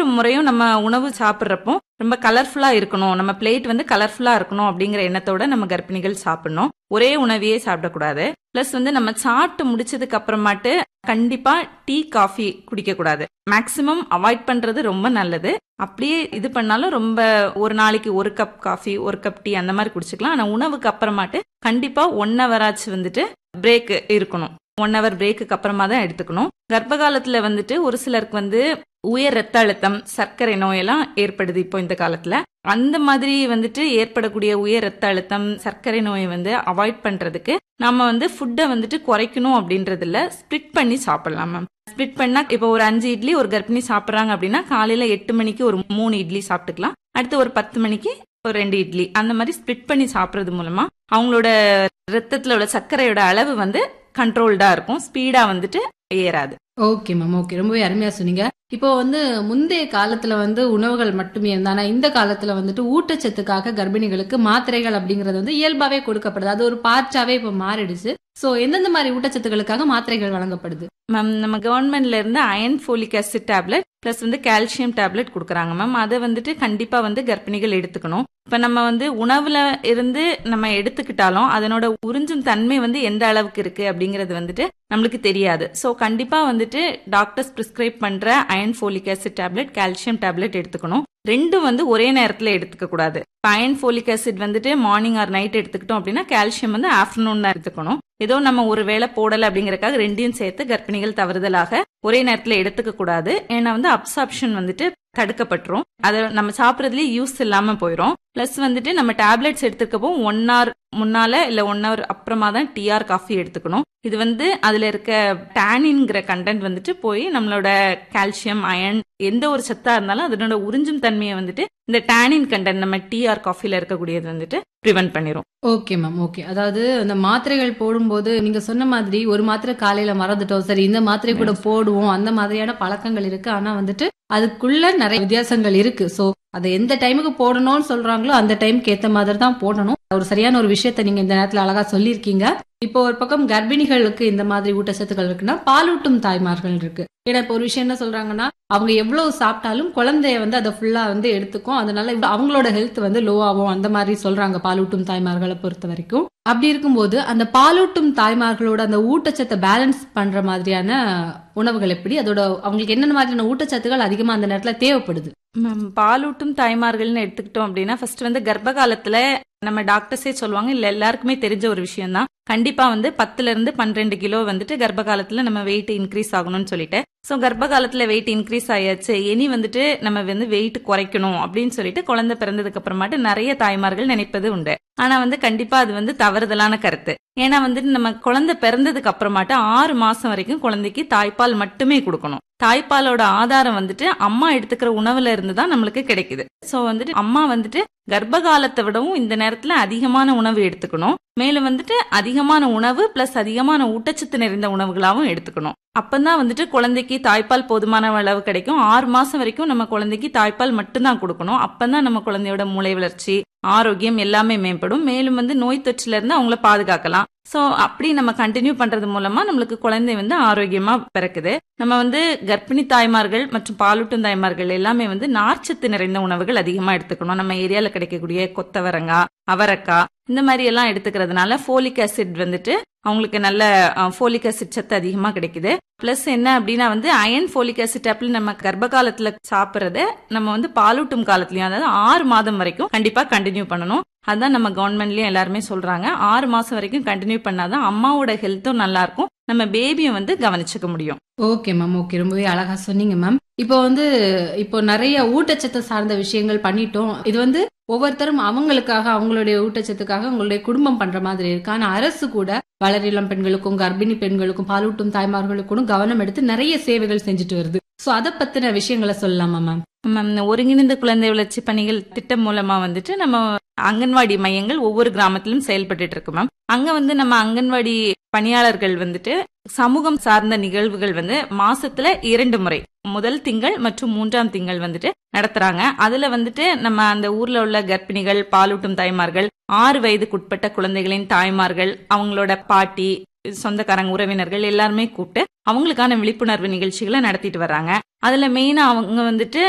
முறையும் நம்ம உணவு சாப்பிட்றப்போ ரொம்ப கலர்ஃபுல்லா இருக்கணும் நம்ம பிளேட் வந்து கலர்ஃபுல்லா இருக்கணும் அப்படிங்கிற எண்ணத்தோட நம்ம கர்ப்பிணிகள் சாப்பிடணும் ஒரே உணவையே சாப்பிடக்கூடாது பிளஸ் வந்து நம்ம சாப்பிட்டு முடிச்சதுக்கு அப்புறமாட்டு கண்டிப்பா டீ காஃபி குடிக்க கூடாது மேக்சிமம் அவாய்ட் பண்றது ரொம்ப நல்லது அப்படியே இது பண்ணாலும் ரொம்ப ஒரு நாளைக்கு ஒரு கப் காஃபி ஒரு கப் டீ அந்த மாதிரி குடிச்சுக்கலாம் ஆனா உணவுக்கு அப்புறமாட்டு கண்டிப்பா ஒன் ஹவர் ஆச்சு வந்துட்டு பிரேக் இருக்கணும் ஒன் ஹவர் பிரேக்குக்கு அப்புறமா தான் எடுத்துக்கணும் கர்ப்ப காலத்துல வந்துட்டு ஒரு சிலருக்கு வந்து உயர் ரத்த அழுத்தம் சர்க்கரை நோயெல்லாம் ஏற்படுது இப்போ இந்த காலத்துல அந்த மாதிரி வந்துட்டு ஏற்படக்கூடிய உயர் ரத்த அழுத்தம் சர்க்கரை நோயை வந்து அவாய்ட் பண்றதுக்கு நம்ம வந்து ஃபுட்டை வந்துட்டு குறைக்கணும் அப்படின்றதுல ஸ்ப்ளிட் பண்ணி சாப்பிடலாம் மேம் ஸ்ப்ளிட் பண்ணா இப்போ ஒரு அஞ்சு இட்லி ஒரு கர்ப்பிணி சாப்பிட்றாங்க அப்படின்னா காலையில எட்டு மணிக்கு ஒரு மூணு இட்லி சாப்பிட்டுக்கலாம் அடுத்து ஒரு பத்து மணிக்கு ஒரு ரெண்டு இட்லி அந்த மாதிரி ஸ்ப்ளிட் பண்ணி சாப்பிட்றது மூலமா அவங்களோட ரத்தத்துல உள்ள சர்க்கரையோட அளவு வந்து கண்ட்ரோல்டா இருக்கும் ஸ்பீடா வந்துட்டு ஏறாது ஓகே மேம் ஓகே ரொம்பவே அருமையா சொன்னீங்க இப்போ வந்து முந்தைய காலத்துல வந்து உணவுகள் மட்டுமே இருந்தா ஆனா இந்த காலத்துல வந்துட்டு ஊட்டச்சத்துக்காக கர்ப்பிணிகளுக்கு மாத்திரைகள் அப்படிங்கறது வந்து இயல்பாவே கொடுக்கப்படுது அது ஒரு பார்ட்டாவே இப்போ மாறிடுச்சு சோ எந்தெந்த மாதிரி ஊட்டச்சத்துக்களுக்காக மாத்திரைகள் வழங்கப்படுது மேம் நம்ம கவர்மெண்ட்ல இருந்து iron folic acid tablet plus வந்து கால்சியம் டேப்லெட் கொடுக்குறாங்க மேம் அதை வந்துட்டு கண்டிப்பா வந்து கர்ப்பிணிகள் எடுத்துக்கணும் இப்ப நம்ம வந்து உணவுல இருந்து நம்ம எடுத்துக்கிட்டாலும் அதனோட உறிஞ்சும் தன்மை வந்து எந்த அளவுக்கு இருக்கு அப்படிங்கறது வந்துட்டு நம்மளுக்கு தெரியாது ஸோ கண்டிப்பா வந்துட்டு டாக்டர்ஸ் பிரிஸ்கிரைப் பண்ற iron folic acid tablet calcium tablet எடுத்துக்கணும் ரெண்டும் வந்து ஒரே நேரத்துல எடுத்துக்க கூடாது அயன் ஃபோலிக் ஆசிட் வந்துட்டு மார்னிங் ஆர் நைட் எடுத்துக்கிட்டோம் அப்படின்னா கால்சியம் வந்து ஆஃப்டர்நூன் தான் எடுத்துக்கணும் ஏதோ நம்ம ஒரு வேளை போடல அப்படிங்கறக்காக ரெண்டையும் சேர்த்து கர்ப்பிணிகள் தவறுதலாக ஒரே நேரத்துல எடுத்துக்க கூடாது ஏன்னா வந்து அப்சார்ப்ஷன் வந்துட்டு தடுக்கப்பட்டுரும் அதை நம்ம சாப்பிட்றதுலயே யூஸ் இல்லாம போயிடும் பிளஸ் வந்துட்டு நம்ம டேப்லெட்ஸ் எடுத்துக்கப்போ ஒன் ஹவர் முன்னால இல்ல ஒன் ஹவர் அப்புறமா தான் டிஆர் காஃபி எடுத்துக்கணும் இது வந்து அதுல இருக்க டேனின்ங்கிற கண்டென்ட் வந்துட்டு போய் நம்மளோட கால்சியம் அயன் எந்த ஒரு சத்தா இருந்தாலும் அதனோட உறிஞ்சும் தன்மையை வந்துட்டு இந்த டேனின் கண்டென்ட் நம்ம டிஆர் காஃபில இருக்கக்கூடியது வந்துட்டு ப்ரிவென்ட் பண்ணிரும் ஓகே மேம் ஓகே அதாவது அந்த மாத்திரைகள் போடும்போது நீங்க சொன்ன மாதிரி ஒரு மாத்திரை காலையில மறந்துட்டோம் சரி இந்த மாத்திரை கூட போடுவோம் அந்த மாதிரியான பழக்கங்கள் இருக்கு ஆனா வந்துட்டு அதுக்குள்ள நிறைய வித்தியாசங்கள் இருக்கு சோ அதை எந்த டைமுக்கு போடணும்னு சொல்றாங்களோ அந்த டைமுக்கு ஏத்த மாதிரி தான் போடணும் ஒரு சரியான ஒரு விஷயத்த நீங்க இந்த நேரத்துல அழகா சொல்லியிருக்கீங்க இப்போ ஒரு பக்கம் கர்ப்பிணிகளுக்கு இந்த மாதிரி ஊட்டச்சத்துக்கள் இருக்குன்னா பாலூட்டும் தாய்மார்கள் இருக்கு ஏன்னா இப்போ ஒரு விஷயம் என்ன சொல்றாங்கன்னா அவங்க எவ்வளவு சாப்பிட்டாலும் குழந்தைய வந்து அதை ஃபுல்லா வந்து எடுத்துக்கும் அதனால அவங்களோட ஹெல்த் வந்து லோ ஆகும் அந்த மாதிரி சொல்றாங்க பாலூட்டும் தாய்மார்களை பொறுத்த வரைக்கும் அப்படி இருக்கும்போது அந்த பாலூட்டும் தாய்மார்களோட அந்த ஊட்டச்சத்தை பேலன்ஸ் பண்ற மாதிரியான உணவுகள் எப்படி அதோட அவங்களுக்கு என்னென்ன மாதிரியான ஊட்டச்சத்துக்கள் அதிகமா அந்த நேரத்துல தேவைப்படுது மேம் பாலூட்டும் தாய்மார்கள்னு எடுத்துக்கிட்டோம் அப்படின்னா ஃபர்ஸ்ட் வந்து கர்ப்ப காலத்துல நம்ம டாக்டர்ஸே சொல்லுவாங்க இல்ல எல்லாருக்குமே தெரிஞ்ச ஒரு விஷயம் தான் கண்டிப்பா வந்து பத்துல இருந்து பன்னிரெண்டு கிலோ வந்துட்டு கர்ப்ப காலத்துல நம்ம வெயிட் இன்க்ரீஸ் ஆகணும்னு சொல்லிட்டு சோ கர்ப்ப காலத்துல வெயிட் இன்க்ரீஸ் ஆயாச்சு இனி வந்துட்டு நம்ம வந்து வெயிட் குறைக்கணும் அப்படின்னு சொல்லிட்டு குழந்தை பிறந்ததுக்கு அப்புறமாட்டு நிறைய தாய்மார்கள் நினைப்பது உண்டு ஆனா வந்து கண்டிப்பா அது வந்து தவறுதலான கருத்து ஏன்னா வந்துட்டு நம்ம குழந்தை பிறந்ததுக்கு அப்புறமாட்டு ஆறு மாசம் வரைக்கும் குழந்தைக்கு தாய்ப்பால் மட்டுமே கொடுக்கணும் தாய்ப்பாலோட ஆதாரம் வந்துட்டு அம்மா எடுத்துக்கிற உணவுல இருந்து தான் நம்மளுக்கு கிடைக்குது சோ வந்துட்டு அம்மா வந்துட்டு கர்ப்ப காலத்தை விடவும் இந்த நேரத்துல அதிகமான உணவு எடுத்துக்கணும் மேலும் வந்துட்டு அதிகமான உணவு பிளஸ் அதிகமான ஊட்டச்சத்து நிறைந்த உணவுகளாவும் எடுத்துக்கணும் அப்பதான் வந்துட்டு குழந்தைக்கு தாய்ப்பால் போதுமான அளவு கிடைக்கும் ஆறு மாசம் வரைக்கும் நம்ம குழந்தைக்கு தாய்ப்பால் மட்டும்தான் கொடுக்கணும் அப்பதான் நம்ம குழந்தையோட மூளை வளர்ச்சி ஆரோக்கியம் எல்லாமே மேம்படும் மேலும் வந்து நோய் தொற்றுல இருந்து அவங்கள பாதுகாக்கலாம் சோ அப்படி நம்ம கண்டினியூ பண்றது மூலமா நம்மளுக்கு குழந்தை வந்து ஆரோக்கியமா பிறக்குது நம்ம வந்து கர்ப்பிணி தாய்மார்கள் மற்றும் பாலூட்டும் தாய்மார்கள் எல்லாமே வந்து நார்ச்சத்து நிறைந்த உணவுகள் அதிகமா எடுத்துக்கணும் நம்ம ஏரியால கிடைக்கக்கூடிய கொத்தவரங்காய் அவரக்காய் இந்த மாதிரி எல்லாம் எடுத்துக்கிறதுனால ஃபோலிக் ஆசிட் வந்துட்டு அவங்களுக்கு நல்ல ஃபோலிக் ஆசிட் சத்து அதிகமா கிடைக்குது பிளஸ் என்ன அப்படின்னா வந்து அயன் ஃபோலிக் ஆசிட் டேப்லெட் நம்ம கர்ப்ப காலத்துல சாப்பிட்றத நம்ம வந்து பாலூட்டும் காலத்துலயும் அதாவது ஆறு மாதம் வரைக்கும் கண்டிப்பா கண்டினியூ பண்ணணும் அதான் நம்ம கவர்மெண்ட்லயும் எல்லாருமே சொல்றாங்க ஆறு மாசம் வரைக்கும் கண்டினியூ பண்ணாதான் அம்மாவோட ஹெல்த்தும் நல்லா இருக்கும் நம்ம பேபியும் வந்து கவனிச்சுக்க முடியும் ஓகே மேம் ஓகே ரொம்பவே அழகா சொன்னீங்க மேம் இப்போ வந்து இப்போ நிறைய ஊட்டச்சத்து சார்ந்த விஷயங்கள் பண்ணிட்டோம் இது வந்து ஒவ்வொருத்தரும் அவங்களுக்காக அவங்களுடைய ஊட்டச்சத்துக்காக அவங்களுடைய குடும்பம் பண்ற மாதிரி இருக்கு ஆனா அரசு கூட வளரிளம் பெண்களுக்கும் கர்ப்பிணி பெண்களுக்கும் பாலூட்டும் தாய்மார்களுக்கும் கவனம் எடுத்து நிறைய சேவைகள் செஞ்சுட்டு வருது சோ அதை பத்தின விஷயங்களை சொல்லலாமா மேம் மேம் ஒருங்கிணைந்த குழந்தை வளர்ச்சி பணிகள் திட்டம் மூலமா வந்துட்டு நம்ம அங்கன்வாடி மையங்கள் ஒவ்வொரு கிராமத்திலும் செயல்பட்டு இருக்கு மேம் அங்க வந்து நம்ம அங்கன்வாடி பணியாளர்கள் வந்துட்டு சமூகம் சார்ந்த நிகழ்வுகள் வந்து மாசத்துல இரண்டு முறை முதல் திங்கள் மற்றும் மூன்றாம் திங்கள் வந்துட்டு நடத்துறாங்க அதுல வந்துட்டு நம்ம அந்த ஊர்ல உள்ள கர்ப்பிணிகள் பாலூட்டும் தாய்மார்கள் ஆறு வயதுக்குட்பட்ட குழந்தைகளின் தாய்மார்கள் அவங்களோட பாட்டி சொந்தக்காரங்க உறவினர்கள் எல்லாருமே கூப்பிட்டு அவங்களுக்கான விழிப்புணர்வு நிகழ்ச்சிகளை நடத்திட்டு வர்றாங்க அதுல மெயினா அவங்க வந்துட்டு